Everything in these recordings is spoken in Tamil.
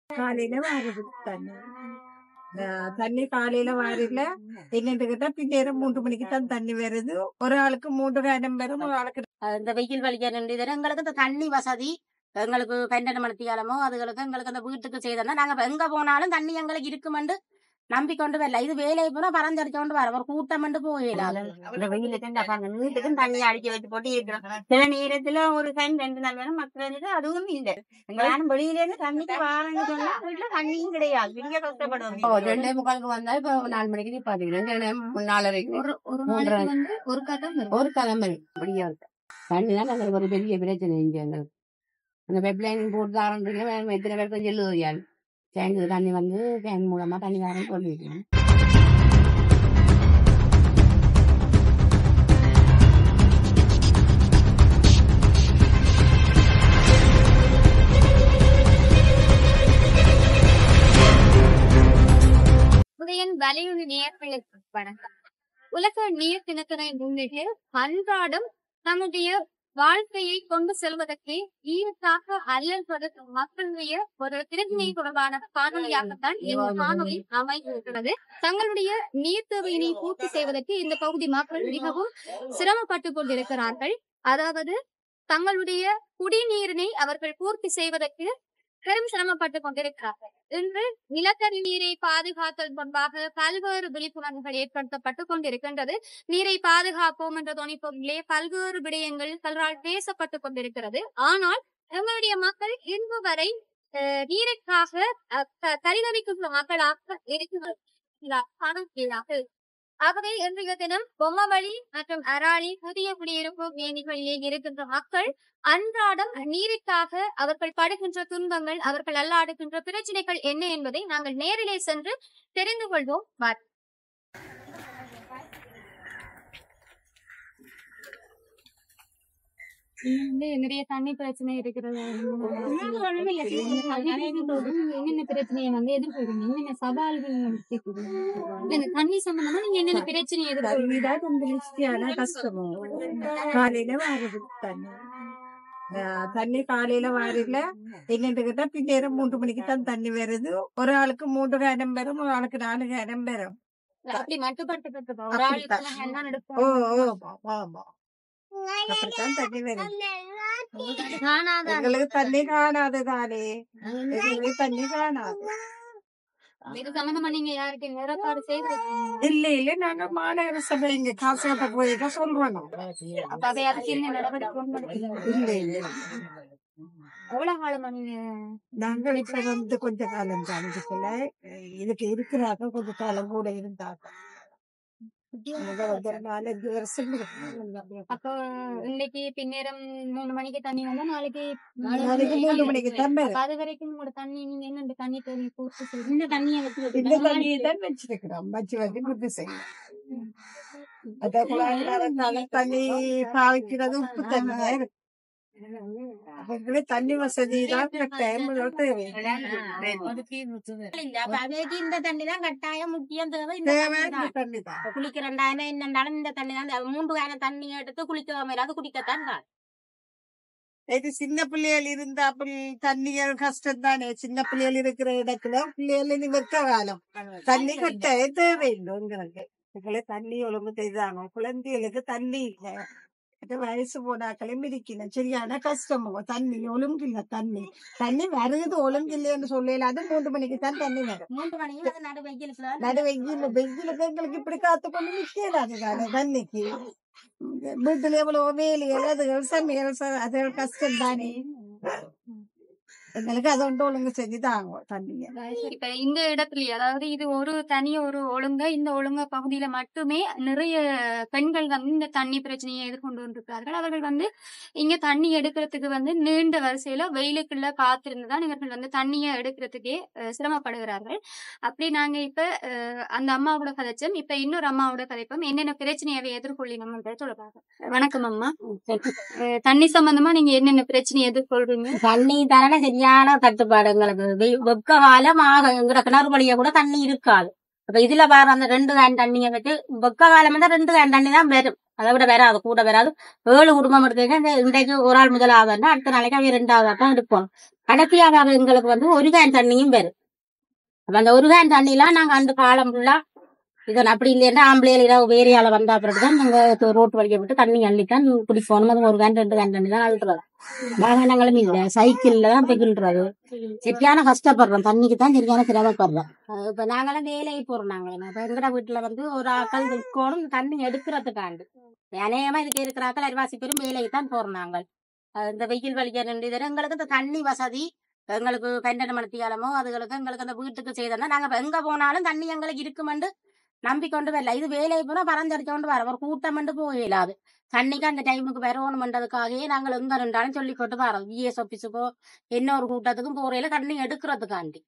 காலையில வருது தண்ணி ஆஹ் தண்ணி காலையில வாரில என்னன்னு கேட்டா பின்னேரம் மூன்று மணிக்கு தான் தண்ணி வருது ஒரு ஆளுக்கு மூன்று நேரம் வரும் ஒரு ஆளுக்கு அஹ் இந்த வெயில் வலிக்க வேண்டியது எங்களுக்கு இந்த தண்ணி வசதி எங்களுக்கு பன்னெண்டு மணி காலமோ அதுகளுக்கு எங்களுக்கு அந்த வீட்டுக்கு செய்தோம்னா நாங்க இப்ப எங்க போனாலும் தண்ணி எங்களுக்கு இருக்குமெண்டு நம்பிக்கொண்டு வரல இது வேலையை போனா பறந்தடிச்சோண்டு வர ஒரு கூட்டம் மட்டும் போயிடலாம் இந்த வெயிலுக்கு இந்த பாருங்க வீட்டுக்கும் தண்ணி அடிச்சு வச்சு போட்டு இருக்கிறோம் சில நேரத்துல ஒரு டைம் ரெண்டு நாள் வேணும் மற்ற நேரத்துல அதுவும் இல்லை யாரும் வெளியில இருந்து தண்ணிக்கு வாரன்னு சொன்னா வீட்டுல தண்ணியும் கிடையாது பெரிய கஷ்டப்படுவோம் ரெண்டே முக்காலுக்கு வந்தா இப்ப நாலு மணிக்கு நிப்பாட்டிக்கிறேன் நாலரைக்கு ஒரு ஒரு மூன்றரை. நாளைக்கு வந்து ஒரு கதம் வரும் ஒரு கிழமை அப்படியா இருக்கு தண்ணி தான் எங்களுக்கு ஒரு பெரிய பிரச்சனை இங்க எங்களுக்கு அந்த வெப் லைன் போட்டு தாரன்றீங்க வேற எத்தனை பேர் கொஞ்சம் எழுதுறியாள் டேங்கு தண்ணி வந்து டேங்க் மூலமா தண்ணி தாரன்னு சொல்லிருக்கேன் உதயன் வலியுறு நேர்களுக்கு வணக்கம் உலக நீர் தினத்தினை முன்னிட்டு அன்றாடம் நம்முடைய வாழ்க்கையை கொண்டு செல்வதற்கு ஈரத்தாக அல்லல்வது மக்களுடைய ஒரு திருச்சினை தொடர்பான காணொலியாகத்தான் இந்த காணொலி அமைந்திருக்கிறது தங்களுடைய நீர் தேவையினை பூர்த்தி செய்வதற்கு இந்த பகுதி மக்கள் மிகவும் சிரமப்பட்டு கொண்டிருக்கிறார்கள் அதாவது தங்களுடைய குடிநீரினை அவர்கள் பூர்த்தி செய்வதற்கு பெரும் சிரமப்பட்டு கொண்டிருக்கிறார்கள் இன்று நிலத்தடி நீரை பாதுகாத்தல் முன்பாக பல்வேறு விழிப்புணர்வுகள் ஏற்படுத்தப்பட்டு கொண்டிருக்கின்றது நீரை பாதுகாப்போம் என்ற துணிப்பொருளிலே பல்வேறு விடயங்கள் பலரால் பேசப்பட்டு கொண்டிருக்கிறது ஆனால் எங்களுடைய மக்கள் இன்று வரை அஹ், நீருக்காக அஹ், க- பரிதவிக்கின்ற மக்களாக இருக்கிறார்கள் ஆகவே இன்றைய தினம் பொம்மவழி மற்றும் அராளி புதிய குடியிருப்பு வேணிகளிலே இருக்கின்ற மக்கள் அன்றாடம் நீருக்காக அவர்கள் படுகின்ற துன்பங்கள் அவர்கள் அல்லாடுகின்ற பிரச்சனைகள் என்ன என்பதை நாங்கள் நேரிலே சென்று தெரிந்து கொள்வோம் வாருங்கள். வந்து நிறைய தண்ணி பிரச்சனை இருக்கிறது என்னென்ன பிரச்சனையை வந்து எதிர்கொள்றீங்க என்னென்ன சவால்கள் இருக்குது இல்ல, இந்த தண்ணி சம்பந்தமா நீங்க என்னென்ன பிரச்சனை எதிர்கொள்றீங்க தண்ணி தான் ரொம்ப ரிஸ்கியான கஷ்டமும் காலையில வருது தண்ணி ஆஹ் தண்ணி காலையில வாரில என்னன்னு கேட்டா பின்னேரம் மூன்று மணிக்கு தான் தண்ணி வருது ஒரு ஆளுக்கு மூன்று நேரம் வரும் ஒரு ஆளுக்கு நாலு நேரம் வரும் அப்படி மட்டுப்படுத்தப்பட்டதா ஒரு ஆளுக்கு அப்படித்தான். என்ன ஓ நடக்கும் ஓ ஆமா அப்படித்தான் தண்ணி வருது காணாத எங்களுக்கு தண்ணி காணாது தானே எங்களுக்கு தண்ணி காணாது இது சம்பந்தமா நீங்க யாருக்கு நிலப்பாடு செய்திருக்கீங்க இல்ல இல்ல நாங்க மாநகர சபை இங்க காசுகட்ட போயிட்டு சொல்றோம் அப்ப அதை அதுக்கு என்ன நடவடிக்கை கொண்டு நடக்கிறீங்க? இல்ல இல்ல எவ்வளவு காலமா நீங்க நாங்கள் இப்ப வந்து கொஞ்ச காலம் தாண்டிக்கல இதுக்கு இருக்கிறாங்க கொஞ்ச காலம் கூட இருந்தாங்க இவங்க வந்து ஒரு நாலஞ்சு வருஷம் இருக்கும். அப்போ இன்னைக்கு பின்னேரம் மூணு மணிக்கு தண்ணி வந்தா நாளைக்கு நாளைக்கு மூணு மணிக்கு தான் வரும். அப்ப அது வரைக்கும் உங்களோட தண்ணி நீங்க என்ன தண்ணி தேவை பூர்த்தி செய்து இந்த தண்ணியை வச்சு இந்த தண்ணியை தான் வச்சிருக்கிறோம் வச்சு வச்சு புத்தி செய்யணும் அத குழாயினால தண்ணி பாவிக்கிறது உப்பு தண்ணி தான் இருக்கு அவங்களே தண்ணி வசதி தான் டைம் தேவை அப்ப அவைக்கு இந்த தண்ணி தான் கட்டாயம் முக்கியம் தேவை இந்த தேவை தண்ணி இந்த தான். தண்ணி தான் இப்ப குளிக்கிறண்டாயிரம் என்னண்டாலும் இந்த தண்ணி தான் தேவை. மூன்று வேலை தண்ணி எடுத்து குளிக்க மேலாவது குடிக்கத்தான் தான் இது சின்ன பிள்ளைகள் இருந்தா அப்படி தண்ணிகள் கஷ்டம் தானே சின்ன பிள்ளைகள் இருக்கிற இடத்துல பிள்ளைகள் இனி வெக்க காலம் தண்ணி கட்ட தேவையில்லை உங்களுக்கு இதுல தண்ணி ஒழுங்கு செய்தாங்க குழந்தைகளுக்கு தண்ணி இல்லை இது வயசு போனாக்களும் இருக்கணும் சரியான கஷ்டமோ தண்ணி ஒழுங்கு இல்ல தண்ணி தண்ணி வருது ஒழுங்கு இல்லைன்னு சொல்லல அது மூன்று மணிக்கு தான் தண்ணி வரும் மூன்று மணிக்கு அது நடு வெயிலுக்கு நடு வெயில் வெயிலுக்கு எங்களுக்கு இப்படி காத்து கொண்டு நிக்கிறாங்க தானே தண்ணிக்கு வீட்டுல எவ்வளவு வேலைகள் அதுகள் சமையல் ச- அதுகள் கஷ்டம் தானே எங்களுக்கு அது ஒன்று ஒழுங்கு செஞ்சு தாங்க தண்ணிய இப்ப இந்த இடத்துல அதாவது இது ஒரு தனி ஒரு ஒழுங்க இந்த ஒழுங்க பகுதியில மட்டுமே நிறைய பெண்கள் வந்து இந்த தண்ணி பிரச்சனையை எதிர்கொண்டு கொண்டிருக்கிறார்கள் அவர்கள் வந்து இங்க தண்ணி எடுக்கிறதுக்கு வந்து நீண்ட வரிசையில வெயிலுக்குள்ள காத்திருந்துதான் இவர்கள் வந்து தண்ணியை எடுக்கிறதுக்கே அஹ், சிரமப்படுகிறார்கள் அப்படி நாங்க இப்ப அஹ், அந்த அம்மாவோட கதைச்சோம் இப்ப இன்னொரு அம்மாவோட கதைப்போம் என்னென்ன பிரச்சனையை எதிர்கொள்ளினோம் தொடர்பாக வணக்கம் அம்மா அஹ், தண்ணி சம்பந்தமா நீங்க என்னென்ன பிரச்சனையை எதிர்கொள்றீங்க தண்ணி தரண சரியான தட்டுப்பாடு எங்களுக்கு வெ- வெக்க காலம் ஆக எங்கட கிணறு வழியா கூட தண்ணி இருக்காது அப்ப இதுல பாரு அந்த ரெண்டு கேன் தண்ணியை வச்சு வெக்க காலம் தான் ரெண்டு கேன் தண்ணி தான் வரும் அதை விட வராது கூட வராது ஏழு குடும்பம் எடுத்துக்க இந்த இன்றைக்கு ஒரு ஆள் முதலாவதுன்னா அடுத்த நாளைக்கு அவங்க ரெண்டாவது தான் எடுப்போம் கடைசியாக அது எங்களுக்கு வந்து ஒரு கேன் தண்ணியும் வரும் அப்ப அந்த ஒரு கேன் தண்ணிலாம் நாங்க அந்த காலம் ஃபுல்லா இது அப்படி இல்லைன்னா ஆம்பளையில ஏதாவது வேறையால வந்தா பிறகு தான் நாங்க து- ரோட்டு வழியை விட்டு தண்ணி அள்ளித்தான் குடிப்போம் அது ஒரு கேன் ரெண்டு கேன் தண்ணி தான் அழுத்துறது வாகனங்களும் இல்லை சைக்கிள்ல தான் போய்கின்றது சரியான கஷ்டப்படுறோம் தண்ணிக்கு தான் சரியான சிரமப்படுறோம் அஹ் இப்ப நாங்களாம் வேலைக்கு போறோம் நாங்களும் இப்ப எங்கட வீட்டுல வந்து ஒரு ஆக்கள் இருக்கணும் தண்ணி எடுக்கிறதுக்காண்டு அநேகமா இதுக்கு இருக்கிற ஆக்கள் அரிவாசி பேரும் வேலைக்கு தான் போறோம் நாங்கள் அஹ் இந்த வெயில் வலிக்க நின்று எங்களுக்கு இந்த தண்ணி வசதி எங்களுக்கு பன்னெண்டு மணி காலமோ அதுகளுக்கு எங்களுக்கு அந்த வீட்டுக்கு செய்தோம்னா நாங்க இப்ப எங்க போனாலும் தண்ணி எங்களுக்கு இருக்குமெண்டு நம்பிக்கொண்டு வரல இது வேலையை போனா பறந்தடிச்சோண்டு வர ஒரு கூட்டம் மட்டும் போயிடாது தண்ணிக்கு அந்த டைமுக்கு வரணும்ன்றதுக்காகவே நாங்கள் எங்க ரெண்டாலும் சொல்லி கொண்டு வரோம் விஎஸ் ஆபீஸுக்கோ இன்னொரு கூட்டத்துக்கும் போறையில தண்ணி எடுக்கிறதுக்காண்டி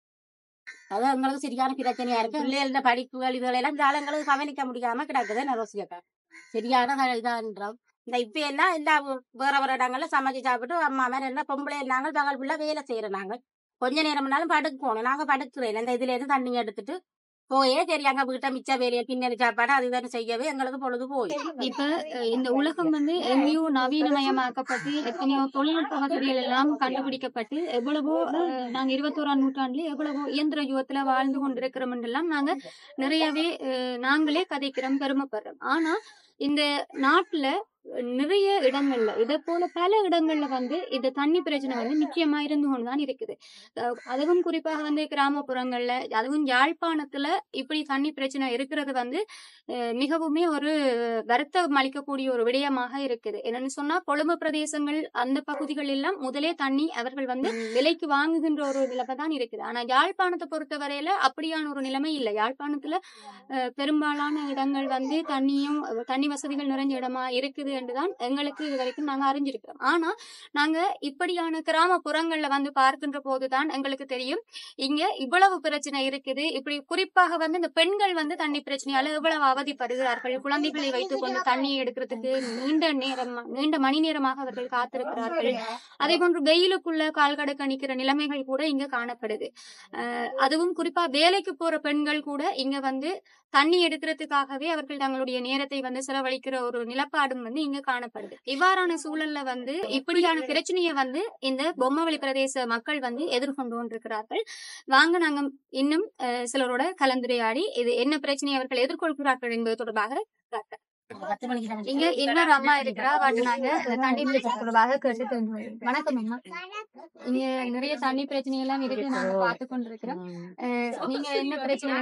அது எங்களுக்கு சரியான பிரச்சனையா இருக்கு பிள்ளைகள படிப்புகள் இதுகளெல்லாம் இந்த ஆளுங்களுக்கு கவனிக்க முடியாம கிடக்குது நரோசியக்கா சரியான க- இதான்றோம் இந்த இப்ப எல்லாம் எல்லா வேற வேற இடங்கள்ல சமைச்சு சாப்பிட்டு அம்மா மாதிரி என்ன பொம்பளை நாங்கள் பகல் ஃபுல்லா வேலை செய்யறோம் நாங்கள் கொஞ்ச நேரம்னாலும் படுக்கணும் நாங்க படுக்கிறேன் இந்த இதுல இருந்து தண்ணி எடுத்துட்டு போயே சரி அங்க வீட்டை மிச்ச வேலையை பின்னணி சாப்பாடு அது இதுன்னு செய்யவே எங்களுக்கு பொழுது போய் இப்ப அஹ், இந்த உலகம் வந்து எங்கேயோ நவீனமயமாக்கப்பட்டு எத்தனையோ தொழில்நுட்ப வசதிகள் எல்லாம் கண்டுபிடிக்கப்பட்டு எவ்வளவோ அஹ், நாங்க இருபத்தோராம் நூற்றாண்டுல எவ்வளவோ இயந்திர யுகத்துல வாழ்ந்து கொண்டிருக்கிறோம் எல்லாம் நாங்க நிறையவே அஹ், நாங்களே கதைக்கிறோம் பெருமைப்படுறோம் ஆனா இந்த நாட்டுல நிறைய இடங்கள்ல இதை போல பல இடங்கள்ல வந்து இந்த தண்ணி பிரச்சனை வந்து நிச்சயமா இருந்து கொண்டுதான் இருக்குது அஹ், அதுவும் குறிப்பாக வந்து கிராமப்புறங்கள்ல அதுவும் யாழ்ப்பாணத்துல இப்படி தண்ணி பிரச்சனை இருக்கிறது வந்து அஹ், மிகவுமே ஒரு வருத்தம் அளிக்கக்கூடிய ஒரு விடயமாக இருக்குது என்னன்னு சொன்னா கொழும்பு பிரதேசங்கள் அந்த பகுதிகள் எல்லாம் முதலே தண்ணி அவர்கள் வந்து விலைக்கு வாங்குகின்ற ஒரு நிலைமை தான் இருக்குது ஆனா யாழ்ப்பாணத்தை பொறுத்தவரையில அப்படியான ஒரு நிலைமை இல்லை யாழ்ப்பாணத்துல அஹ், பெரும்பாலான இடங்கள் வந்து தண்ணியும் அஹ், தண்ணி வசதிகள் நிறைஞ்ச இடமா இருக்குது என்றுதான் எங்களுக்கு இது வரைக்கும் நாங்க அறிஞ்சிருக்கிறோம் ஆனா நாங்க இப்படியான கிராமப்புறங்கள்ல வந்து பார்க்கின்ற போதுதான் எங்களுக்கு தெரியும் இங்க இவ்வளவு பிரச்சனை இருக்குது இப்படி குறிப்பாக வந்து இந்த பெண்கள் வந்து தண்ணி பிரச்சனையால எவ்வளவு அவதிப்படுகிறார்கள் குழந்தைகளை வைத்துக் கொண்டு தண்ணியை எடுக்கிறதுக்கு நீண்ட நேரம் நீண்ட மணி நேரமாக அவர்கள் காத்திருக்கிறார்கள் அதே போன்று வெயிலுக்குள்ள கால் கடக்க நிக்கிற நிலைமைகள் கூட இங்க காணப்படுது அஹ் அதுவும் குறிப்பா வேலைக்கு போற பெண்கள் கூட இங்க வந்து தண்ணி எடுக்கிறதுக்காகவே அவர்கள் தங்களுடைய நேரத்தை வந்து செலவழிக்கிற ஒரு நிலப்பாடும் வந்து இங்க காணப்படுது இவ்வாறான சூழல்ல வந்து இப்படியான பிரச்சனையை வந்து இந்த பொம்மவெளி பிரதேச மக்கள் வந்து எதிர்கொண்டு கொண்டிருக்கிறார்கள் வாங்க நாங்க இன்னும் அஹ், சிலரோட கலந்துரையாடி இது என்ன பிரச்சனையை அவர்கள் எதிர்கொள்கிறார்கள் என்பது தொடர்பாக பார்க்கலாம். பத்து மணிக்கு தான் இங்க இன்னொரு அம்மா இருக்கிறா வாட்டு நாங்க அந்த தண்ணி பிரச்சனை தொடர்பாக கேட்டு தெரிஞ்சுக்கிறோம். வணக்கம் அம்மா இங்க நிறைய தண்ணி பிரச்சனை எல்லாம் இருக்கு நாங்க பார்த்து கொண்டிருக்கிறோம் அஹ், நீங்க என்ன பிரச்சனை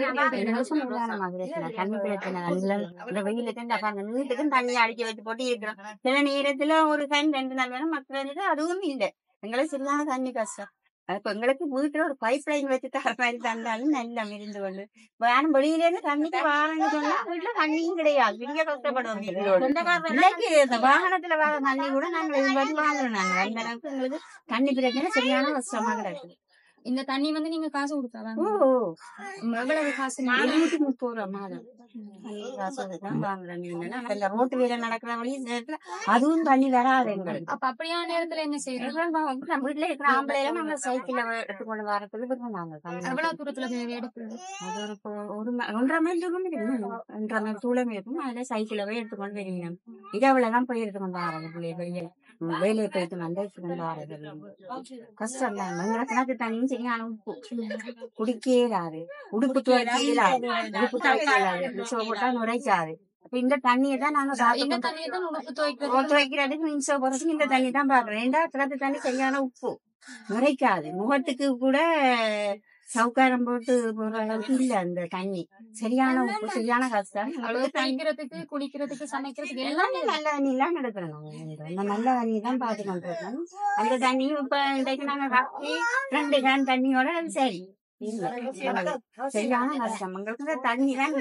தண்ணி பிரச்சனை நல்ல இந்த வெயிலுக்கு இந்த பாருங்க வீட்டுக்கும் தண்ணி அடிக்க வச்சு போட்டு இருக்கிறோம் சில நேரத்துல ஒரு டைம் ரெண்டு நாள் வேணும் மற்ற நேரத்துல அதுவும் இல்லை எங்களுக்கு சரியான தண்ணி கஷ்டம் அது இப்ப எங்களுக்கு வீட்டுல ஒரு பைப் லைன் வச்சு தர மாதிரி தந்தாலும் நல்லா இருந்து கொண்டு வேணும் வெளியில இருந்து தண்ணிக்கு வாரன்னு சொன்னா வீட்டுல தண்ணியும் கிடையாது பெரிய கஷ்டப்படுவோம் இல்லைக்கு இந்த வாகனத்துல வர தண்ணி கூட நாங்க இது மாதிரி வாங்குறோம் நாங்க அந்த அளவுக்கு எங்களுக்கு தண்ணி பிரச்சனை சரியான கஷ்டமா கிடக்கு இந்த தண்ணி வந்து நீங்க காசு கொடுத்தாங்க ஓ எவ்வளவு காசு எழுநூத்தி முப்பது ரூபா மாதம் காசு தான் வாங்குறேன் நீங்க அந்த ரோட்டு வேலை நடக்கிற வழி நேரத்துல அதுவும் தண்ணி வராது எங்களுக்கு அப்ப அப்படியான நேரத்துல என்ன செய்யறது நம்ம வீட்டுல இருக்கிற ஆம்பளைல நம்ம சைக்கிள்ல எடுத்துக்கொண்டு வரதுக்கு விரும்புவாங்க தண்ணி. எவ்வளவு தூரத்துல போய் எடுக்கிறது அது ஒரு இப்போ ஒரு ம- ஒன்றரை மைல் தூரம் இருக்கும் ஒன்றரை மைல் தூரம் இருக்கும் அதுல சைக்கிள்ல போய் எடுத்துக்கொண்டு வருவீங்க இரவுலதான் போய் எடுத்துக்கொண்டு வரது பிள்ளைய வெளியே ம், வேலையை போயிட்டு வந்து எடுத்துக்கொண்டு வரது கஷ்டம் தான் எங்களை கிணத்து தண்ணியும் சரியான உப்பு குடிக்கலாது உடுப்பு துவைக்கலாது உடுப்பு துவைக்கலாது போட்டா நுரைக்காது அப்ப இந்த தண்ணியை தான் நாங்க இந்த சாப்பிட்டு தண்ணியை தான் உடுப்பு துவைக்கிறது ஓட்டு வைக்கிறதுக்கு மின்சோ போறதுக்கு இந்த தண்ணி தான் பாக்குறேன் ஏண்டா கிணத்து தண்ணி சரியான உப்பு நுரைக்காது முகத்துக்கு கூட சவுக்காரம் போட்டு போற அளவுக்கு இல்ல அந்த தண்ணி சரியான உப்பு சரியான கஷ்டம் அளவு குடிக்கிறதுக்கு குடிக்கிறதுக்கு சமைக்கிறதுக்கு எல்லாம் எல்லாமே நல்ல தண்ணி எல்லாம் நடக்கிறோம் அந்த நல்ல தண்ணி தான் பார்த்து கொண்டிருக்கோம் அந்த தண்ணியும் இப்ப இன்றைக்கு நாங்க காப்பி ரெண்டு கேன் தண்ணியோட அது சரி இல்ல சரியான கஷ்டம் எங்களுக்கு இந்த தண்ணி தான்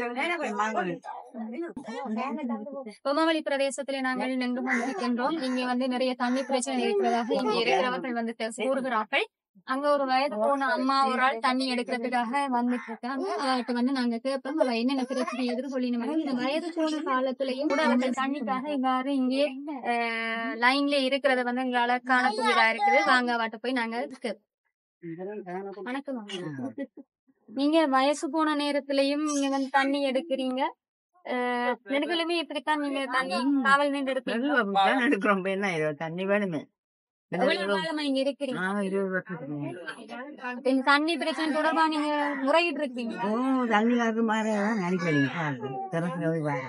பொம்மவெளி பிரதேசத்துல நாங்கள் நின்று கொண்டிருக்கின்றோம் இங்க வந்து நிறைய தண்ணி பிரச்சனை இருக்கிறதாக இங்க இருக்கிறவர்கள் வந்து தெ- கூறுகிறார்கள் அங்க ஒரு வயது போன அம்மா ஒரு ஆள் தண்ணி எடுக்கிறதுக்காக வந்துட்டு இருக்காங்க அவர்கிட்ட வந்து நாங்க கேட்போம் அவ என்னென்ன பிரச்சனை எதிர்கொள்ளினோம் இந்த வயது போன காலத்திலையும் கூட அவர்கள் தண்ணிக்காக இவ்வாறு இங்கே லைன்ல இருக்கிறத வந்து எங்களால காணக்கூடியதா இருக்குது வாங்க அவட்ட போய் நாங்க கேட்போம் வணக்கம் அம்மா. நீங்க வயசு போன நேரத்திலயும் நீங்க வந்து தண்ணி எடுக்கிறீங்க நெடுகளுமே இப்படித்தான் நீங்க தண்ணி காவல் நின்று எடுப்பீங்க அப்படித்தான் எடுக்கிறோம் இப்ப என்ன இது தண்ணி வேணுமே எவ்வளவு காலமா நீங்க இருக்கிறீங்க நான் இருபது வருஷத்துக்கு மேல. இந்த தண்ணி பிரச்சனை தொடர்பா நீங்க முறையிட்டு இருக்கீங்க ஓ தண்ணி காக்கு மாறதான் அடிக்கடி திறக்கிற போய் பாரு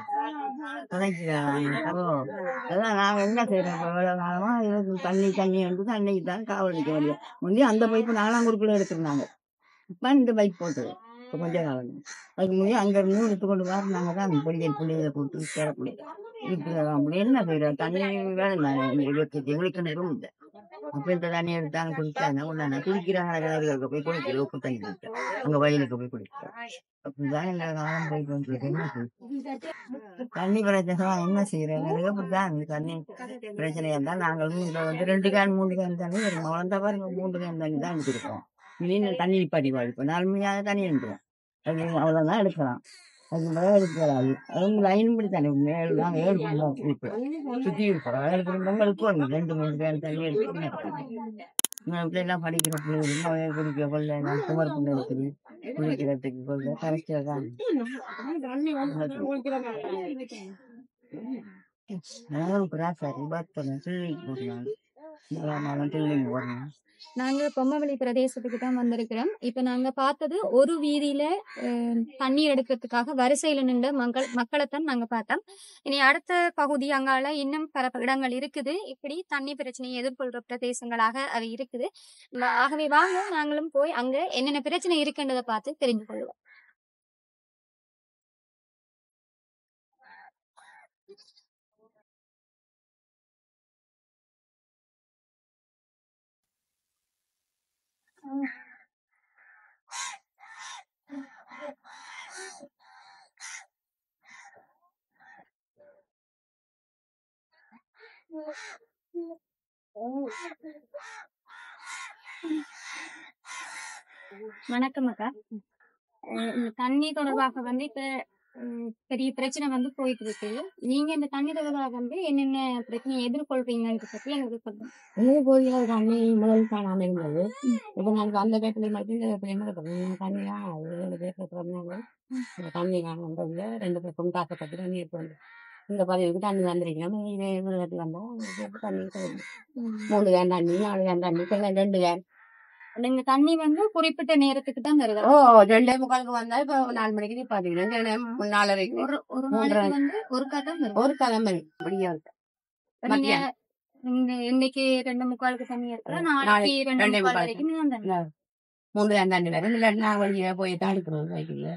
ஓ அதான் நாங்க என்ன செய்யறோம் இப்ப இவ்வளவு காலமா இதுக்கு தண்ணி தண்ணி வந்து தண்ணிக்கு தான் காவல் நிற்க முடியும் முந்தைய அந்த பைப்பு நாலாங்குறுக்குள்ள எடுத்திருந்தாங்க இப்ப இந்த பைப் போட்டது இப்ப கொஞ்ச காலம் அதுக்கு முன்னாடி அங்க இருந்து எடுத்து கொண்டு வர நாங்க தான் பிள்ளைகள் பிள்ளைகளை போட்டு சேரக்கூடிய இப்படிதான் அப்படி என்ன செய்யறோம் தண்ணி வேணும் தானே இருபத்தி எங்களுக்கு நேரம் இல்லை அப்ப இந்த தண்ணி எடுத்தாங்க குடிச்சாங்க ஒண்ணு குடிக்கிறாங்க கிணறுகளுக்கு போய் குடிக்கிற உப்பு தண்ணி குடிக்கிறோம் அங்க வயலுக்கு போய் குடிக்கிறோம் அப்படிதான் எங்க காலம் போயிட்டு வந்துருக்கு என்ன செய்ய? தண்ணி பிரச்சனை என்ன செய்யறோம் அப்படிதான் இந்த தண்ணி பிரச்சனையா இருந்தா நாங்களும் இதுல வந்து ரெண்டு கேன் மூணு கேன் தண்ணி வரும் வளர்ந்தா பாருங்க மூணு கேன் தண்ணி தான் எடுத்துருக்கோம் இனி இந்த தண்ணி நிப்பாட்டி வாழ்ப்போம் நாலு மணியாக தண்ணி எடுத்துரும் அது அவ்வளவுதான் எடுக்கலாம் அது மேலே எடுக்கிறாது அதுவும் லைன் படி தண்ணி மேல் தான் ஏழு குடும்பம் குடிப்போம் சுத்தி இருப்போம் ஏழு குடும்பங்களுக்கு ஒன்று ரெண்டு மூணு கேன் தண்ணி எடுத்து எங்க வீட்டுல எல்லாம் படிக்கிற பிள்ளைங்க குடிக்க கொள்ள குமர் பிள்ளை இருக்குது குளிக்கிறதுக்கு கொள்ள கரைச்சல் தான் நாங்களும் கிராசாரி பார்த்தோம் கிளினிக் போடுறாங்க கிளினிக் போடுறோம் நாங்க பொம்மவெளி பிரதேசத்துக்கு தான் வந்திருக்கிறோம் இப்ப நாங்க பார்த்தது ஒரு வீதியில அஹ், தண்ணீர் எடுக்கிறதுக்காக வரிசையில நின்ற மக்கள் மக்களைத்தான் நாங்க பார்த்தோம் இனி அடுத்த பகுதி அங்கால இன்னும் பல இடங்கள் இருக்குது இப்படி தண்ணி பிரச்சனையை எதிர்கொள்ற பிரதேசங்களாக அது இருக்குது ம- ஆகவே வாங்க நாங்களும் போய் அங்க என்னென்ன பிரச்சனை இருக்குன்றதை பார்த்து தெரிந்து கொள்வோம் வணக்கம் அக்கா அஹ் இந்த தண்ணி தொடர்பாக வந்து இப்ப உம், பெரிய பிரச்சனை வந்து போயிட்டு இருக்கு நீங்க இந்த தண்ணி தொடர்பாக வந்து என்னென்ன பிரச்சனையை எதிர்கொள்றீங்கன்னு பத்தி எங்களுக்கு சொல்லுங்க எங்களுக்கு போதிய தண்ணி முதல் காணாம இருந்தது இப்போ நாங்கள் அந்த பேப்பரில் மட்டும் இந்த பேப்பரில் இருக்கிறோம் தண்ணி தான் ஏழு பேப்பர் பிறந்தாங்க இந்த தண்ணி காணுன்றதுல ரெண்டு பேருக்கும் தாக்கப்பட்டு தண்ணி எடுத்து வந்து இந்த பதிவுக்கு தண்ணி வந்திருக்கணும் இதே விழுகத்து வந்தால் தண்ணி போகுது. மூணு கேன் தண்ணி நாலு கேன் தண்ணி சில ரெண்டு கேன் நீங்க தண்ணி வந்து குறிப்பிட்ட நேரத்துக்கு தான் வருது ஓ ரெண்டே முக்காலுக்கு வந்தா இப்போ நாலு மணிக்கு நீ பாத்தீங்கன்னா நாலரைக்கு ஒரு ஒரு மூன்றரை. நாளைக்கு வந்து ஒரு தான் வருது ஒரு கிழமை அப்படியே இருக்கு இப்ப நீங்க இந்த இன்னைக்கு ரெண்டு முக்காலுக்கு தண்ணி எடுத்தா நாளைக்கு நாளைக்கு ரெண்டு ரெண்டே முக்கால் முக்கால். வரைக்கும் நீங்க தண்ணி மூணு கேன் தண்ணி வரும் இல்லாட்டி நான் வழியாக போய் தான் எடுக்கிறோம் சைக்கிளில்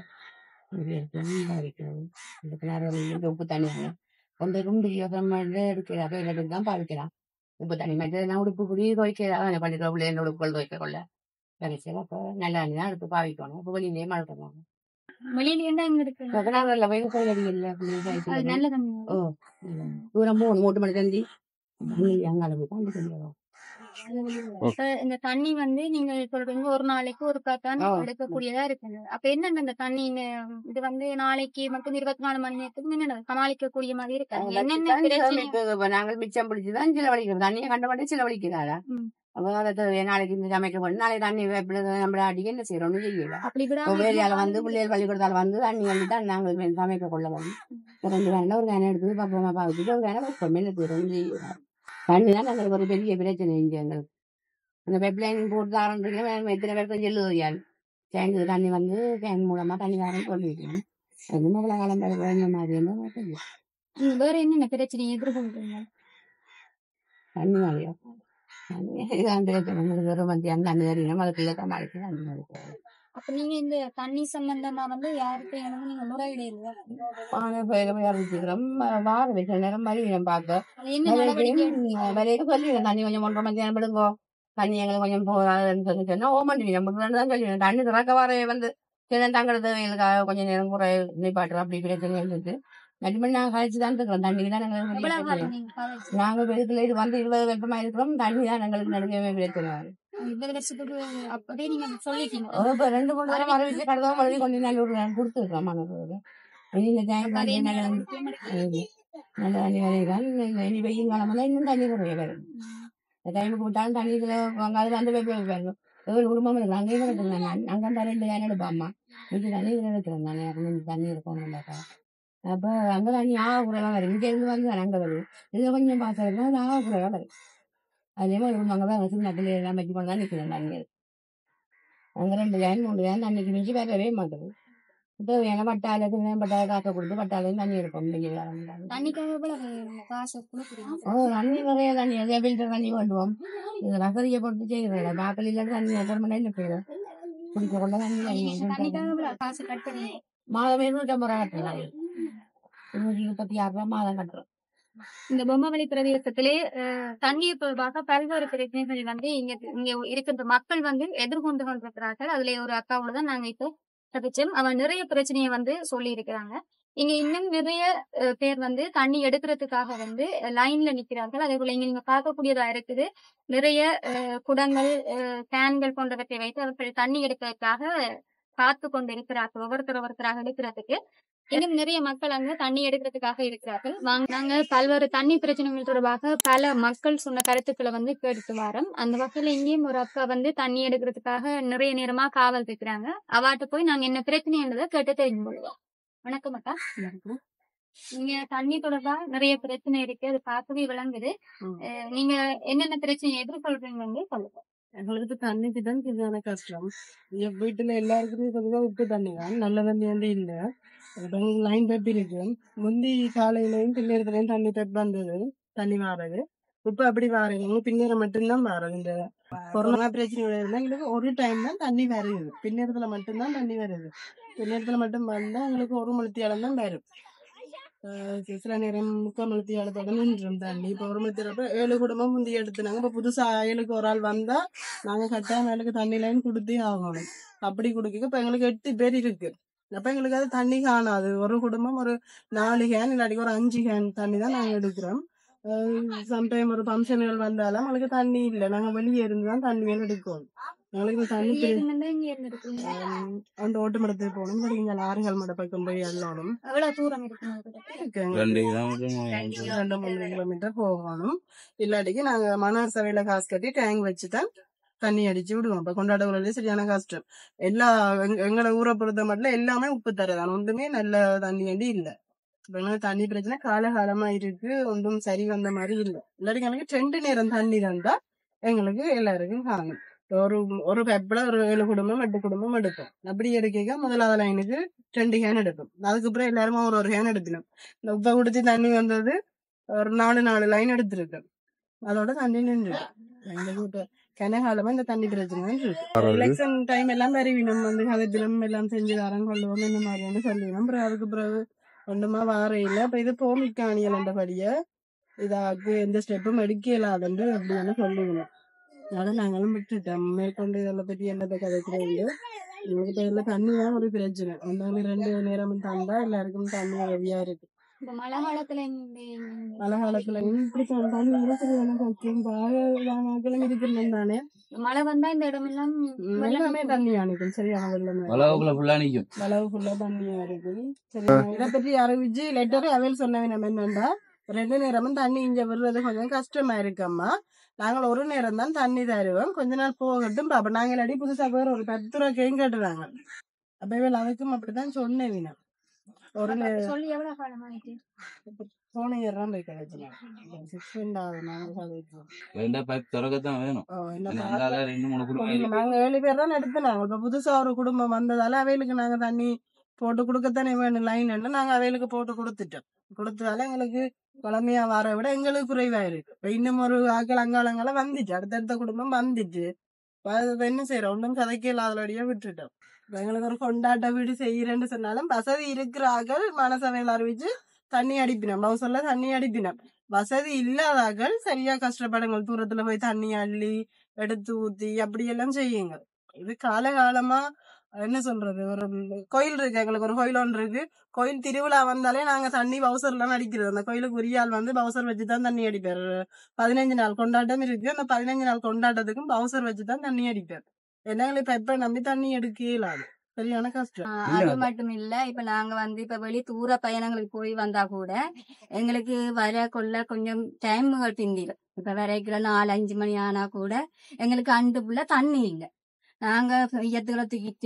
வைக்கிறோம் இதுக்கு நேரம் இந்த உப்பு தண்ணி கொண்டு ரொம்ப யோசனை எடுக்கிறாங்க இல்லாட்டி தான் பாவிக்கலாம் உப்பு தண்ணி மாதிரி நான் உடுப்பு குடி துவைக்கிறா பண்ணிட்டு பிள்ளைங்க உடுப்புகள் துவைக்க கொள்ள கடைசியில் அப்போ நல்ல தண்ணி தான் எடுத்து பாவிக்கணும் இப்போ வெளியிலேயே மழை பண்ணுவாங்க வெளியில இருந்தா இங்க இருக்கு கிணறுல போய் கோயில் அடி இல்லை அது நல்ல தண்ணி ஓ தூரம் போகணும் மூட்டு மணி தந்தி அங்கால போய் தான் தண்ணி வரும் இப்ப இந்த தண்ணி வந்து நீங்க சொல்றீங்க ஒரு நாளைக்கு ஒரு தான் ஆ. எடுக்கக்கூடியதா இருக்குது அப்ப என்னென்ன இந்த தண்ணி இந்த- இது வந்து நாளைக்கு மட்டும் இருபத்தி நாலு மணி நேரத்துக்கு என்னென்ன சமாளிக்கக்கூடிய மாதிரி இருக்காது என்னென்ன பிரச்சனை இப்ப நாங்கள் மிச்சம் பிடிச்சுதான் சில வலிக்கிறோம் தண்ணியை கண்டபடி சில வலிக்கிறாரா ம். அப்போ அதை தேவையா நாளைக்கு இந்த சமைக்க போகணும் நாளைக்கு தண்ணி எப்படி நம்மள அடிக்க என்ன செய்யறோம்னு செய்யல அப்படி இப்போ விடாம வேலையால வந்து பிள்ளைகள் பள்ளிக்கூடத்தால வந்து தண்ணி வந்து தான் நாங்கள் வே- சமைக்க கொள்ள வரும் ஒரு ரெண்டு வேணா ஒரு வேணை எடுத்து பாப்பா பாவத்துக்கு ஒரு வேணை வைப்போம் என்ன செய்யறோம்னு செய்யல தண்ணி தான் எங்களுக்கு ஒரு பெரிய பிரச்சனை இங்க எங்களுக்கு அந்த பைப் லைன் போட்டு ஆரம்பிச்சு எத்தனை பேருக்கு செல்லுதியால் டேங்கு தண்ணி வந்து டேங்க் மூலமா தண்ணி வரேன்னு சொல்லிருக்கேன் அது மகள காலம் வேணும் மாதிரி இருந்தா தெரியும். நீங்க வேற என்னென்ன பிரச்சனை எதிர்கொள்றீங்க தண்ணி மாதிரியா இதான் பிரச்சனை உங்களுக்கு ஒரு மத்தியானம் தண்ணி தரீங்க அதுக்குள்ள சமாளிச்சு தண்ணி மாதிரி அப்ப நீங்க இந்த தண்ணி சம்பந்தமா வந்து யாருக்கு எனக்கு நீங்க முறையிடுங்க பானை போய் போய் அறிவிச்சுக்கிறோம் வார வைக்கிற நேரம் மாதிரி நம்ம பார்க்க அது என்ன நடவடிக்கை வரைக்கும் சொல்லிடுறேன் தண்ணி கொஞ்சம் ஒன்றரை மத்தியானம் விடுங்கோ தண்ணி எங்களுக்கு கொஞ்சம் போகாதுன்னு சொல்லி சொன்னா ஓ மண்டி நம்ம தான் சொல்லிடுறேன் தண்ணி திறக்க வர வந்து சில தங்குற தேவைகளுக்காக கொஞ்சம் நேரம் குறை நிப்பாட்டுறோம் அப்படி பிரச்சனை இருந்துச்சு ரெண்டு மணி நாங்கள் கழிச்சு தான் இருக்கிறோம் தண்ணி தான் எவ்வளவு எங்களுக்கு காலம் நீங்க பாவிச்சு? நாங்க வெளுத்துல இது வந்து இவ்வளவு வெப்பமா இருக்கிறோம் தண்ணி தான் எங்களுக்கு நடுக்கவே பிரச்சனை இருபது வருஷத்துக்கு அப்படியே நீங்க சொல்லிட்டீங்க ஒரு இப்ப ரெண்டு மூணு நேரம் மறுபடியும் கடதான் மறுபடியும் கொஞ்சம் நல்ல ஒரு கொடுத்துருக்கோம் மனசோட இந்த டைம் அதே நல்ல மாதிரி நல்ல தண்ணி வரைதான் இனி வெயில் காலம் வந்தா இன்னும் தண்ணி குறைய வரும் இந்த டைமுக்கு விட்டாலும் தண்ணி இதுல வாங்காது வந்து வெப்ப வைப்பாங்க ஒரு குடும்பம் இருக்கு அங்கேயும் கிடக்குங்க நான் அங்கே அந்த ரெண்டு கேன் எடுப்பாம்மா இது தண்ணி இதில் எடுக்கிறேன் நான் எனக்கு தண்ணி இருக்கும் அப்ப அங்க தண்ணி ஆகக்கூடாதான் வரும் இங்க இருந்து வந்து அங்க வரும் இது கொஞ்சம் பார்த்தா ஆகக்கூடாதான் வரும் அதே மாதிரி அங்க தான் சின்ன பிள்ளை எல்லாம் வச்சு கொண்டு தான் நிற்கிறேன் தண்ணி அங்க ரெண்டு லைன் மூணு லைன் தண்ணிக்கு மிஞ்சி வரவே மாட்டேங்குது இப்போ எங்க பட்டால பட்டால காக்க கொடுத்து பட்டாலையும் தண்ணி எடுப்போம் வெயில் காலம் தண்ணிக்காக எவ்வளவு காசு கொடுக்குறீங்க ஓ தண்ணி நிறைய தண்ணி அதே ஃபில்டர் தண்ணி கொண்டுவோம் இது ரசதியை போட்டு செய்கிறேன் பாக்கல் இல்லை தண்ணி ஒவ்வொரு மணி நேரம் செய்கிறேன் குடிக்க கொள்ள தண்ணி தண்ணிக்காக தண்ணி எவ்வளவு காசு கட்டுறீங்க மாதம் இருநூற்றம்பது ரூபா கட்டுறோம் இருநூற்றி முப்பத்தி ஆறு ரூபா மாதம் கட்டுறோம் இந்த பொம்மவெளி பிரதேசத்திலே அஹ், தண்ணீர் தொடர்பாக பல்வேறு பிரச்சனைகள் வந்து இங்க இங்க இருக்கின்ற மக்கள் வந்து எதிர்கொண்டு கொண்டிருக்கிறார்கள் அதுல ஒரு அக்காவோட தான் நாங்க இப்போ தப்பிச்சோம் அவன் நிறைய பிரச்சனையை வந்து சொல்லி இருக்கிறாங்க இங்க இன்னும் நிறைய அஹ், பேர் வந்து தண்ணி எடுக்கிறதுக்காக வந்து லைன்ல நிக்கிறார்கள் அதே போல இங்க நீங்க பார்க்கக்கூடியதா இருக்குது நிறைய அஹ், குடங்கள் அஹ், கேன்கள் போன்றவற்றை வைத்து அவர்கள் தண்ணி எடுக்கிறதுக்காக காத்து கொண்டு இருக்கிறார்கள் ஒவ்வொருத்தர் ஒவ்வொருத்தராக எடுக்கிறதுக்கு இன்னும் நிறைய மக்கள் அங்க தண்ணி எடுக்கிறதுக்காக இருக்கிறார்கள் வாங்க நாங்க பல்வேறு தண்ணி பிரச்சனைகள் தொடர்பாக பல மக்கள் சொன்ன கருத்துக்களை வந்து கேட்டு வரோம் அந்த வகையில இங்கேயும் ஒரு அக்கா வந்து தண்ணி எடுக்கிறதுக்காக நிறைய நேரமா காவல் இருக்கிறாங்க அவாட்ட போய் நாங்க என்ன பிரச்சனைன்றதை கேட்டு தெரிஞ்சு கொள்வோம் வணக்கம் அக்கா நீங்க தண்ணி தொடர்பா நிறைய பிரச்சனை இருக்கு அது பார்க்கவே விளங்குது ம். அஹ் நீங்க என்னென்ன பிரச்சனையை எதிர்கொள்றீங்கன்னு சொல்லுங்க எங்களுக்கு தண்ணிக்கு தான் இதுதான கஷ்டம் இங்க வீட்டுல எல்லாருக்குமே கொஞ்சம் உப்பு தண்ணி தான் நல்ல தண்ணி வந்து இல்ல லைன் பைப் இருக்கு முந்தி காலையிலயும் பின்னேரத்துலயும் தண்ணி பைப் வந்தது தண்ணி வாரது இப்ப அப்படி வாரது பின்னேரம் மட்டும்தான் வாரது இந்த கொரோனா பிரச்சனையோட இருந்தா எங்களுக்கு ஒரு டைம் தான் தண்ணி வருது பின்னேரத்துல மட்டும்தான் தண்ணி வருது பின்னேரத்துல மட்டும் வந்தா எங்களுக்கு ஒரு மணித்தியாலம் தான் வரும் ஆஹ் சில நேரம் முக்கால் மணித்தியாலத்தோட நின்றும் தண்ணி இப்போ ஒரு மணித்தியாலப்ப ஏழு குடும்பம் முந்தி எடுத்துனாங்க இப்போ புதுசா ஏழுக்கு ஒரு ஆள் வந்தா நாங்க கட்டாயம் மேலுக்கு தண்ணி லைன் கொடுத்தே ஆகணும் அப்படி கொடுக்க இப்ப எங்களுக்கு எட்டு பேர் இருக்கு அப்ப எங்களுக்கு அது தண்ணி காணாது ஒரு குடும்பம் ஒரு நாலு கேன் இல்லாட்டி ஒரு அஞ்சு கேன் தண்ணி தான் நாங்க எடுக்கிறோம் சம்டைம் ஒரு ஃபங்க்ஷன்கள் வந்தாலும் எங்களுக்கு தண்ணி இல்லை நாங்க வெளியே இருந்து தான் தண்ணி எடுக்கணும் எங்களுக்கு இந்த தண்ணி இங்க இருந்து இங்க இருந்து இருக்கீங்க ஆம், அந்த ஓட்டு மடத்துக்கு போகணும் இப்படி இங்க லாரிகள் மட பக்கம் போய் எல்லணும் எவ்வளவு தூரம் இருக்கு உங்களுக்கு? ரெண்டு கிலோமீட்டர் ரெண்டு மூணு கிலோமீட்டர் போகணும் இல்லாட்டிக்கு நாங்க மணல் சபையில காசு கட்டி டேங்க் வச்சு தான் தண்ணி அடிச்சு விடுவோம் இப்ப கொண்டாட ஊரில் சரியான கஷ்டம் எல்லா எங்க- எங்களை ஊரை பொறுத்த மட்டும் எல்லாமே உப்பு தரதான் ஒன்றுமே நல்ல தண்ணி அடி இல்ல இப்ப எங்களுக்கு தண்ணி பிரச்சனை காலகாலமா இருக்கு ஒன்றும் சரி வந்த மாதிரி இல்ல இல்லாட்டி எங்களுக்கு ரெண்டு நேரம் தண்ணி தந்தா எங்களுக்கு எல்லாருக்கும் காணும் இப்ப ஒரு ஒரு பெப்பில் ஒரு ஏழு குடும்பம் எட்டு குடும்பம் எடுப்போம் அப்படி எடுக்க முதலாவது லைனுக்கு ரெண்டு கேன் எடுப்போம் அதுக்கப்புறம் எல்லாருமே ஒரு ஒரு கேன் எடுக்கணும் இந்த உப்பை குடிச்சு தண்ணி வந்தது ஒரு நாலு நாலு லைன் எடுத்திருக்கு அதோட தண்ணி நின்று எங்களுக்கு இப்ப கனகாலமா இந்த தண்ணி பிரச்சனை இருக்கு எலெக்ஷன் டைம் எல்லாம் வருவினம் வந்து கதைப்பிலம் எல்லாம் செஞ்சு தரம் கொள்ளுவோம் இந்த மாதிரி வந்து சொல்லுவோம் அப்புறம் அதுக்கு பிறகு ஒன்றுமா வார இல்லை அப்ப இது போமிக்காணியல் என்றபடிய இதாக்கு எந்த ஸ்டெப்பும் எடுக்க இல்லாதன்று அப்படின்னு சொல்லுவோம் அதை நாங்களும் விட்டுட்டோம் மேற்கொண்டு இதெல்லாம் பற்றி என்னத்தை கதைக்கிறது எங்களுக்கு பேர்ல தண்ணி தான் ஒரு பிரச்சனை ஒன்றாங்க ரெண்டு நேரமும் தந்தா எல்லாருக்கும் தண்ணி உதவியா இருக்கு இந்த மழை காலத்துல இந்த- மழை காலத்துல இப்படி தண்ணி இருக்குது எனக்கு வைக்கும் பாகங்களும் இருக்கிறோம் தானே மழை வந்தா இந்த இடம் எல்லாம் எல்லாமே தண்ணி அனுப்பும் சரியான வெள்ளம் வளவுக்குள்ள ஃபுல்லா நிக்கும் அளவு ஃபுல்லா தண்ணியா இருக்குது சரி இதை பற்றி அறிவிச்சு லெட்டர் அவைல் சொன்னவன் நம்ம என்னண்டா ரெண்டு நேரமும் தண்ணி இங்க விடுறது கொஞ்சம் கஷ்டமா இருக்கம்மா நாங்கள் ஒரு நேரம் தான் தண்ணி தருவோம் கொஞ்ச நாள் போகட்டும் பாப்போம் நாங்கள் அடி புதுசா வேற ஒரு பத்து ரூபா கேம் கேட்டுறாங்க அப்ப இவள் அதுக்கும் அப்படித்தான் சொன்னேன் வீணா ஒரு நே- சொல்லி எவ்வளவு காலம் ஆயிட்டு போன இயர் தான் போய் கிடைச்சினா சிக்ஸ் ஆகுது நாங்கள் கதைச்சோம் ரெண்டா பைப் திறக்கத்தான் வேணும் ஓ என்ன இந்த பார்த்தா- அங்கால ரெண்டு மூணு குடும்பம் இல்ல, நாங்க ஏழு பேர் தான் எடுத்துனாங்க இப்ப புதுசா ஒரு குடும்பம் வந்ததால அவைகளுக்கு நாங்க தண்ணி போட்டு கொடுக்கத்தானே வேணும் லைன் நாங்க அவைகளுக்கு போட்டு கொடுத்துட்டோம் கொடுத்ததால எங்களுக்கு குழமையா வர விட எங்களுக்கு குறைவா இருக்கு இப்ப இன்னும் ஒரு ஆக்கள் அங்காளங்கள வந்துச்சு அடுத்தடுத்த குடும்பம் வந்துச்சு இப்ப அது இப்ப என்ன செய்யறோம் ஒன்றும் கதைக்க இல்லாதபடியா விட்டுட்டோம் இப்ப எங்களுக்கு ஒரு கொண்டாட்ட வீடு செய்யறேன்னு சொன்னாலும் வசதி இருக்கிற ஆக்கள் மனசவையில் அறிவிச்சு தண்ணி அடிப்பினோம் பவுசர்ல தண்ணி அடிப்பினோம் வசதி இல்லாதாக்கள் சரியா கஷ்டப்படுங்க தூரத்துல போய் தண்ணி அள்ளி எடுத்து ஊத்தி அப்படி எல்லாம் செய்யுங்க இது காலகாலமா என்ன சொல்றது ஒரு கோயில் இருக்கு எங்களுக்கு ஒரு கோயில் ஒன்று இருக்கு கோயில் திருவிழா வந்தாலே நாங்க தண்ணி பவுசர்லாம் அடிக்கிறது அந்த கோயிலுக்கு உரிய ஆள் வந்து பவுசர் வச்சு தான் தண்ணி அடிப்பாரு பதினஞ்சு நாள் கொண்டாட்டம் இருக்கு அந்த பதினஞ்சு நாள் கொண்டாட்டத்துக்கும் பவுசர் வச்சு தான் தண்ணி அடிப்பார் ஏன்னா எங்களுக்கு பெப்பை நம்பி தண்ணி எடுக்கவே இல்லாது சரியான கஷ்டம் ஆஹ் இல்ல. அது மட்டும் இல்ல இப்ப நாங்க வந்து இப்ப வெளி தூர பயணங்களுக்கு போய் வந்தா கூட எங்களுக்கு வர கொள்ள கொஞ்சம் டைமுகள் பிந்திடும் இப்ப வரைக்கிற நாலு அஞ்சு மணி ஆனா கூட எங்களுக்கு அண்டு புள்ள தண்ணி இல்ல நாங்க ஈயத்துல தூக்கிட்டு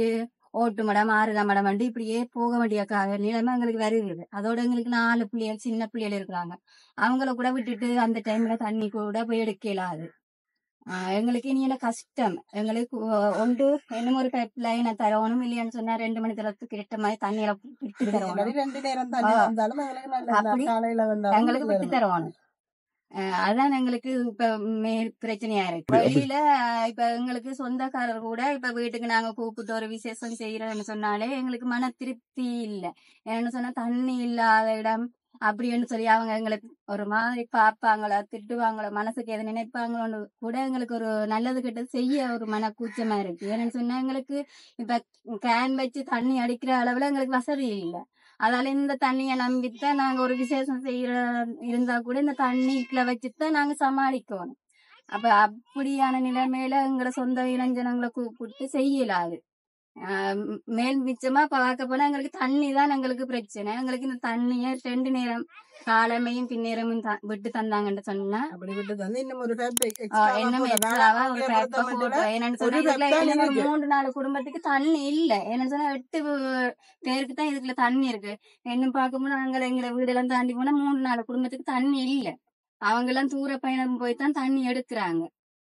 ஓட்டு மடம் ஆறுதா மடம் வந்து இப்படியே போக வேண்டிய கா- நிலைமை எங்களுக்கு வருகிறது அதோட எங்களுக்கு நாலு பிள்ளைகள் சின்ன பிள்ளைகள் இருக்கிறாங்க அவங்கள கூட விட்டுட்டு அந்த டைம்ல தண்ணி கூட போய் எடுக்க இயலாது ஆஹ் எங்களுக்கு இனி என்ன கஷ்டம் எங்களுக்கு ஒ- ஒன்று என்னமோ ஒரு பைப் லைனை தரணும் இல்லையான்னு சொன்னா ரெண்டு மணி தரத்துக்கு கிட்ட மாதிரி தண்ணியில விட்டு தரணும் ரெண்டு நேரம் தண்ணி ஆ. வந்தாலும் எங்களுக்கு நல்லதுதான். அப்படி காலையில வந்தாலும் எங்களுக்கு விட்டு தருவானு அதான் எங்களுக்கு இப்ப மேல் பிரச்சனையா இருக்கு வெளியில அஹ், இப்ப எங்களுக்கு சொந்தக்காரர் கூட இப்ப வீட்டுக்கு நாங்க கூப்பிட்டு ஒரு விசேஷம் செய்யறோம்னு சொன்னாலே எங்களுக்கு மன திருப்தி இல்ல என்னன்னு சொன்னா தண்ணி இல்லாத இடம் அப்படின்னு சொல்லி அவங்க எங்களுக்கு ஒரு மாதிரி பார்ப்பாங்களோ திட்டுவாங்களோ மனசுக்கு எதை நினைப்பாங்களோன்னு கூட எங்களுக்கு ஒரு நல்லது கெட்டது செய்ய ஒரு மன கூச்சமா இருக்கு ஏன்னு சொன்னா எங்களுக்கு இப்ப கேன் வச்சு தண்ணி அடிக்கிற அளவுல எங்களுக்கு வசதி இல்லை அதால இந்த தண்ணியை நம்பித்தான் நாங்க ஒரு விசேஷம் செய்யற இருந்தா கூட இந்த தண்ணிக்குள்ள வச்சுதான் நாங்க சமாளிக்கணும் அப்ப அப்படியான நிலைமையில எங்களை சொந்த இளைஞனங்களை கூப்பிட்டு செய்யலாது ஆஹ் மேல் மிச்சமா பார்க்க போனா எங்களுக்கு தண்ணி தான் எங்களுக்கு பிரச்சனை எங்களுக்கு இந்த தண்ணிய ரெண்டு நேரம் காலமையும் பின்னேரமும் த- விட்டு தந்தாங்கன்னு சொன்னா அப்படி விட்டு தந்து இன்னும் ஒரு ஃபேப்ரிக் ஆஹ் இன்னும் எக்ஸ்ட்ராவா ஒரு பேப்ப கூட்டுறோம் என்னன்னு சொன்னா ஒரு இதுக்குள்ள பேப்பர் இன்னும் ஒரு இருக்கு. மூன்று நாலு குடும்பத்துக்கு தண்ணி இல்ல என்னன்னு சொன்னா எட்டு பேருக்கு தான் இதுக்குள்ள தண்ணி இருக்கு இன்னும் பார்க்கும்போது நாங்க எங்களை வீடெல்லாம் தாண்டி போனா மூணு நாலு குடும்பத்துக்கு தண்ணி இல்ல அவங்க எல்லாம் தூர பயணம் போய் தான் தண்ணி எடுக்கிறாங்க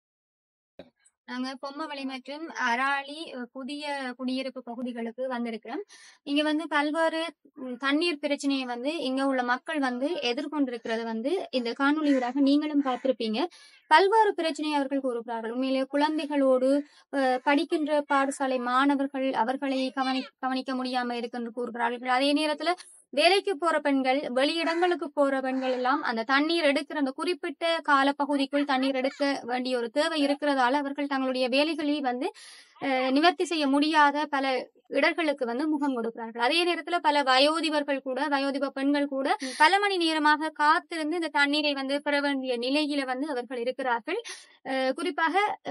நாங்க பொம்மவளி மற்றும் அராளி அஹ், புதிய குடியிருப்பு பகுதிகளுக்கு வந்திருக்கிறோம் இங்க வந்து பல்வேறு உம், தண்ணீர் பிரச்சனையை வந்து இங்க உள்ள மக்கள் வந்து எதிர்கொண்டிருக்கிறது வந்து இந்த காணொளியூடாக நீங்களும் பார்த்திருப்பீங்க பல்வேறு பிரச்சனையை அவர்கள் கூறுகிறார்கள் உண்மையிலேயே குழந்தைகளோடு அஹ், படிக்கின்ற பாடசாலை மாணவர்கள் அவர்களை கவனி கவனிக்க முடியாம இருக்குன்னு கூறுகிறார்கள் அதே நேரத்துல வேலைக்கு போற பெண்கள் வெளியிடங்களுக்கு போற பெண்கள் எல்லாம் அந்த தண்ணீர் எடுக்கிற அந்த குறிப்பிட்ட காலப்பகுதிக்குள் தண்ணீர் எடுக்க வேண்டிய ஒரு தேவை இருக்கிறதால அவர்கள் தங்களுடைய வேலைகளை வந்து அஹ், நிவர்த்தி செய்ய முடியாத பல இடர்களுக்கு வந்து முகம் கொடுக்கிறார்கள் அதே நேரத்துல பல வயோதிபர்கள் கூட வயோதிப பெண்கள் கூட பல மணி நேரமாக காத்திருந்து இந்த தண்ணீரை வந்து பெற வேண்டிய நிலையில வந்து அவர்கள் இருக்கிறார்கள் அஹ், குறிப்பாக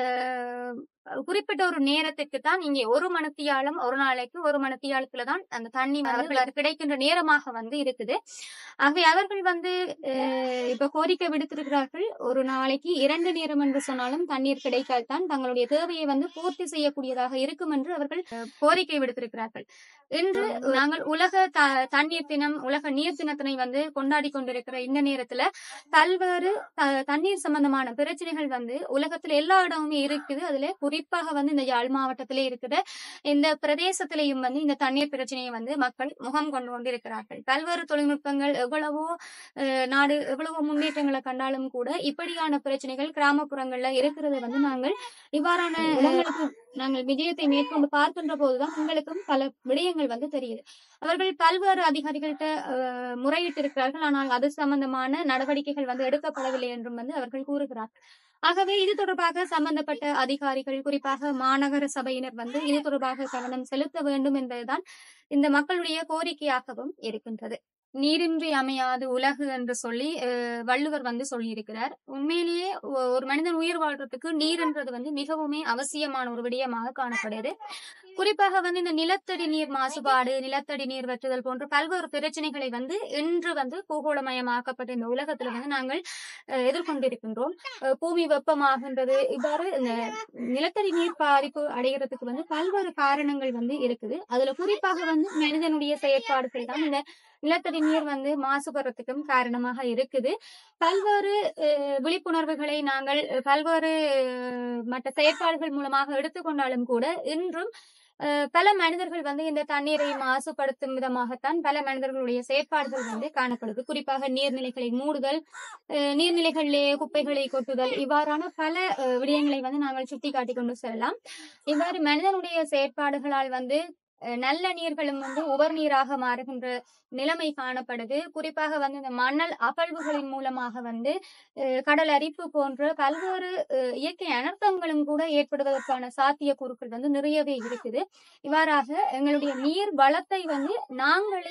அஹ், குறிப்பிட்ட ஒரு நேரத்துக்கு தான் இங்கே ஒரு மணித்தியாலம் ஒரு நாளைக்கு ஒரு மணித்தியாலத்துல தான் அந்த தண்ணி வந்து அவர்களுக்கு கிடைக்கின்ற நேரமாக வந்து இருக்குது ஆகவே அவர்கள் வந்து அஹ், இப்ப கோரிக்கை விடுத்திருக்கிறார்கள் ஒரு நாளைக்கு இரண்டு நேரம் என்று சொன்னாலும் தண்ணீர் கிடைக்காதான் தங்களுடைய தேவையை வந்து பூர்த்தி செய்யக்கூடியதாக இருக்கும் என்று அவர்கள் அஹ், கோரிக்கை விடுத்திருக்கிறார்கள் இன்று நாங்கள் உலக த- தண்ணீர் தினம் உலக நீர் தினத்தினை வந்து கொண்டாடி கொண்டிருக்கிற இந்த நேரத்துல பல்வேறு த- தண்ணீர் சம்பந்தமான பிரச்சனைகள் வந்து உலகத்துல எல்லா இடமுமே இருக்குது அதுல குறிப்பாக வந்து இந்த யாழ் மாவட்டத்திலே இருக்குது இந்த பிரதேசத்திலேயும் வந்து இந்த தண்ணீர் பிரச்சனையை வந்து மக்கள் முகம் கொண்டு கொண்டிருக்கிறார்கள் பல்வேறு தொழில்நுட்பங்கள் எவ்வளவோ அஹ், நாடு எவ்வளவோ முன்னேற்றங்களை கண்டாலும் கூட இப்படியான பிரச்சனைகள் கிராமப்புறங்கள்ல இருக்கிறது வந்து நாங்கள் இவ்வாறான இடங்களுக்கு நாங்கள் விஜயத்தை மேற்கொண்டு பார்க்கின்ற போதுதான் உங்களுக்கும் பல விடயங்கள் வந்து தெரியுது அவர்கள் பல்வேறு அதிகாரிகள்கிட்ட அஹ், முறையிட்டு இருக்கிறார்கள் ஆனால் அது சம்பந்தமான நடவடிக்கைகள் வந்து எடுக்கப்படவில்லை என்றும் வந்து அவர்கள் கூறுகிறார் ஆகவே இது தொடர்பாக சம்பந்தப்பட்ட அதிகாரிகள் குறிப்பாக மாநகர சபையினர் வந்து இது தொடர்பாக கவனம் செலுத்த வேண்டும் என்பதுதான் இந்த மக்களுடைய கோரிக்கையாகவும் இருக்கின்றது நீரின்றி அமையாது உலகு என்று சொல்லி அஹ், வள்ளுவர் வந்து சொல்லியிருக்கிறார் உண்மையிலேயே ஒ- ஒரு மனிதன் உயிர் வாழ்றதுக்கு நீர்ன்றது வந்து மிகவுமே அவசியமான ஒரு விடயமாக காணப்படுது குறிப்பாக வந்து இந்த நிலத்தடி நீர் மாசுபாடு நிலத்தடி நீர் வற்றுதல் போன்ற பல்வேறு பிரச்சனைகளை வந்து இன்று வந்து பூகோளமயமாக்கப்பட்ட இந்த உலகத்துல வந்து நாங்கள் அஹ், எதிர்கொண்டிருக்கின்றோம் அஹ், பூமி வெப்பமாகின்றது இவ்வாறு இந்த நிலத்தடி நீர் பாதிப்பு அடைகிறதுக்கு வந்து பல்வேறு காரணங்கள் வந்து இருக்குது அதுல குறிப்பாக வந்து மனிதனுடைய செயற்பாடுகள் தான் இந்த நிலத்தடி நீர் வந்து மாசுபடுறதுக்கும் காரணமாக இருக்குது பல்வேறு அஹ், விழிப்புணர்வுகளை நாங்கள் அஹ், பல்வேறு அஹ், மற்ற செயற்பாடுகள் மூலமாக எடுத்துக்கொண்டாலும் கூட இன்றும் அஹ், பல மனிதர்கள் வந்து இந்த தண்ணீரை மாசுபடுத்தும் விதமாகத்தான் பல மனிதர்களுடைய செயற்பாடுகள் வந்து காணப்படுது குறிப்பாக நீர்நிலைகளை மூடுதல் அஹ், நீர்நிலைகளிலே குப்பைகளை கொட்டுதல் இவ்வாறான பல அஹ், விடயங்களை வந்து நாங்கள் சுட்டி காட்டிக் கொண்டு செல்லலாம் இவ்வாறு மனிதனுடைய செயற்பாடுகளால் வந்து அஹ், நல்ல நீர்களும் வந்து உவர் நீராக மாறுகின்ற நிலைமை காணப்படுது குறிப்பாக வந்து இந்த மணல் அகழ்வுகளின் மூலமாக வந்து அஹ், கடல் அரிப்பு போன்ற பல்வேறு அஹ், இயற்கை அனர்த்தங்களும் கூட ஏற்படுவதற்கான சாத்தியக்கூறுகள் வந்து நிறையவே இருக்குது இவ்வாறாக எங்களுடைய நீர் வளத்தை வந்து நாங்களே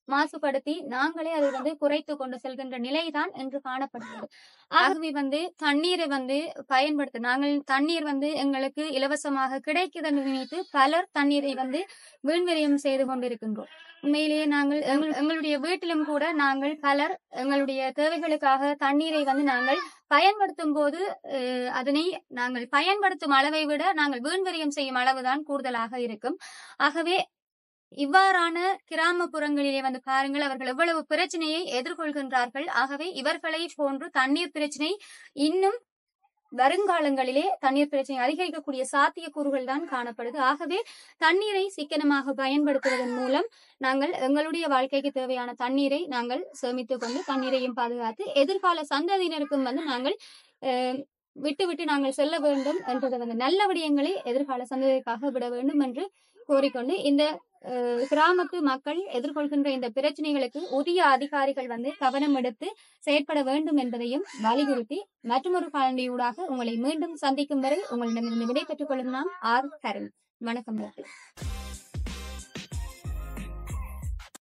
மாசுபடுத்தி நாங்களே அதை வந்து குறைத்து கொண்டு செல்கின்ற நிலைதான் என்று காணப்படுகிறது ஆகவே வந்து தண்ணீரை வந்து பயன்படுத்த நாங்கள் தண்ணீர் வந்து எங்களுக்கு இலவசமாக கிடைக்குது என்று நினைத்து பலர் தண்ணீரை வந்து வீண்விரயம் செய்து கொண்டிருக்கின்றோம் உண்மையிலேயே நாங்கள் எங்கள்- எங்களுடைய வீட்டிலும் கூட நாங்கள் பலர் எங்களுடைய தேவைகளுக்காக தண்ணீரை வந்து நாங்கள் பயன்படுத்தும் போது அஹ், அதனை நாங்கள் பயன்படுத்தும் அளவை விட நாங்கள் வீண்விரயம் செய்யும் அளவுதான் கூடுதலாக இருக்கும் ஆகவே இவ்வாறான கிராமப்புறங்களிலே வந்து பாருங்கள் அவர்கள் எவ்வளவு பிரச்சனையை எதிர்கொள்கின்றார்கள் ஆகவே இவர்களை போன்று தண்ணீர் பிரச்சனை இன்னும் வருங்காலங்களிலே தண்ணீர் பிரச்சனை அதிகரிக்கக்கூடிய சாத்தியக்கூறுகள் தான் காணப்படுது ஆகவே தண்ணீரை சிக்கனமாக பயன்படுத்துவதன் மூலம் நாங்கள் எங்களுடைய வாழ்க்கைக்கு தேவையான தண்ணீரை நாங்கள் சேமித்துக் கொண்டு தண்ணீரையும் பாதுகாத்து எதிர்கால சந்ததியினருக்கும் வந்து நாங்கள் அஹ், விட்டு விட்டு நாங்கள் செல்ல வேண்டும் என்றதை வந்து நல்ல விடயங்களை எதிர்கால சந்ததிக்காக விட வேண்டும் என்று கோரிக்கொண்டு இந்த அஹ், கிராமத்து மக்கள் எதிர்கொள்கின்ற இந்த பிரச்சனைகளுக்கு உரிய அதிகாரிகள் வந்து கவனம் எடுத்து செயற்பட வேண்டும் என்பதையும் வலியுறுத்தி மற்றொரு காலனியூடாக உங்களை மீண்டும் சந்திக்கும் வரை உங்களிடமிருந்து விடைபெற்றுக் கொள்ளும் நாம் ஆர் கரண் வணக்கம் நேயர்களே.